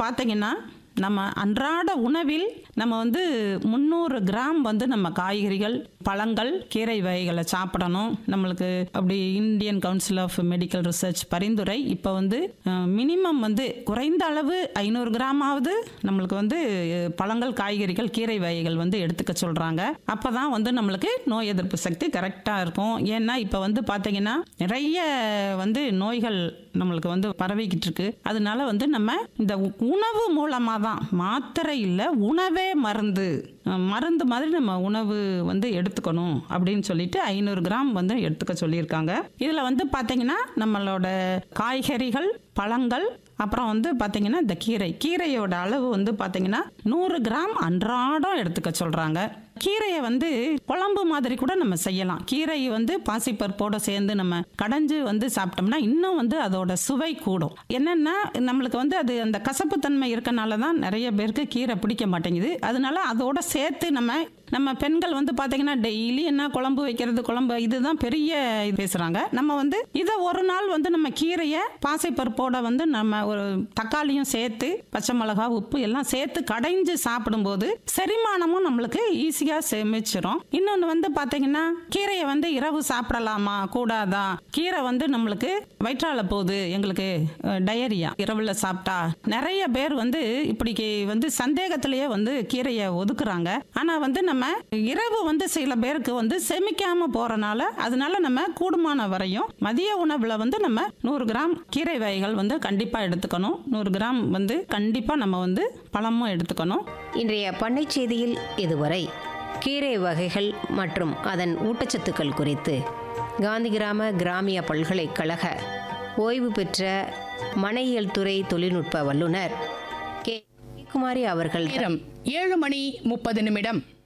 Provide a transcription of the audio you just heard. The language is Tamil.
பார்த்தீங்கன்னா நம்ம அன்றாட உணவில் நம்ம வந்து முந்நூறு கிராம் வந்து நம்ம காய்கறிகள் பழங்கள் கீரை வகைகளை சாப்பிடணும் நம்மளுக்கு அப்படி Indian council of medical research பரிந்துரை இப்போ வந்து மினிமம் வந்து குறைந்த அளவு ஐநூறு கிராமாவது நம்மளுக்கு வந்து அஹ், பழங்கள் காய்கறிகள் கீரை வகைகள் வந்து எடுத்துக்க சொல்கிறாங்க அப்போ தான் வந்து நம்மளுக்கு நோய் எதிர்ப்பு சக்தி கரெக்டாக இருக்கும் ஏன்னா இப்போ வந்து பார்த்தீங்கன்னா நிறைய வந்து நோய்கள் நம்மளுக்கு வந்து பரவிக்கிட்டு இருக்கு அதனால வந்து நம்ம இந்த உ- உணவு மூலமாக தான் மாத்திரை இல்லை உணவே மருந்து அஹ் மருந்து மாதிரி நம்ம உணவு வந்து எடுத்துக்கணும் அப்படின்னு சொல்லிட்டு ஐநூறு கிராம் வந்து எடுத்துக்க சொல்லியிருக்காங்க இதில் வந்து பார்த்தீங்கன்னா நம்மளோட காய்கறிகள் பழங்கள் அப்புறம் வந்து பார்த்தீங்கன்னா இந்த கீரை கீரையோட அளவு வந்து பார்த்தீங்கன்னா நூறு கிராம் அன்றாடம் எடுத்துக்க சொல்கிறாங்க கீரையை வந்து குழம்பு மாதிரி கூட நம்ம செய்யலாம் கீரை வந்து பாசிப்பருப்போட சேர்ந்து நம்ம கடைஞ்சு வந்து சாப்பிட்டோம்னா இன்னும் வந்து அதோட சுவை கூடும் என்னன்னா நம்மளுக்கு வந்து அது அந்த கசப்புத்தன்மை இருக்கனால தான் நிறைய பேருக்கு கீரை பிடிக்க மாட்டேங்குது அதனால அதோட சேர்த்து நம்ம நம்ம பெண்கள் வந்து பார்த்தீங்கன்னா டெய்லி என்ன குழம்பு வைக்கிறது குழம்பு இதுதான் பெரிய இது பேசுகிறாங்க நம்ம வந்து இதை ஒரு நாள் வந்து நம்ம கீரையை பாசைப்பருப்போட வந்து நம்ம ஒரு தக்காளியும் சேர்த்து பச்சை மிளகா உப்பு எல்லாம் சேர்த்து கடைஞ்சு சாப்பிடும்போது செரிமானமும் நம்மளுக்கு ஈஸியாக செமிச்சிரும் இன்னொன்று வந்து பார்த்தீங்கன்னா கீரையை வந்து இரவு சாப்பிடலாமா கூடாதா கீரை வந்து நம்மளுக்கு வயிற்றால போகுது எங்களுக்கு டயரியா இரவுல சாப்பிட்டா நிறைய பேர் வந்து இப்படி வந்து சந்தேகத்திலேயே வந்து கீரையை ஒதுக்குறாங்க ஆனா வந்து நம்ம இரவு வந்து சில பேருக்கு வந்து செமிக்காம போறனால அதனால நம்ம கூடுமான வரையும் மதிய உணவுல வந்து நம்ம நூறு கிராம் கீரை வகைகள் வந்து கண்டிப்பா எடுத்துக்கணும் நூறு கிராம் வந்து கண்டிப்பா நம்ம வந்து பழமும் எடுத்துக்கணும் இன்றைய பண்ணை செய்தியில் இதுவரை கீரை வகைகள் மற்றும் அதன் ஊட்டச்சத்துக்கள் குறித்து காந்தி கிராம கிராமிய பல்கலைக்கழக ஓய்வு பெற்ற மனையியல் துறை தொழில்நுட்ப வல்லுநர் கே குமாரி அவர்கள் நேரம் ஏழு மணி முப்பது நிமிடம்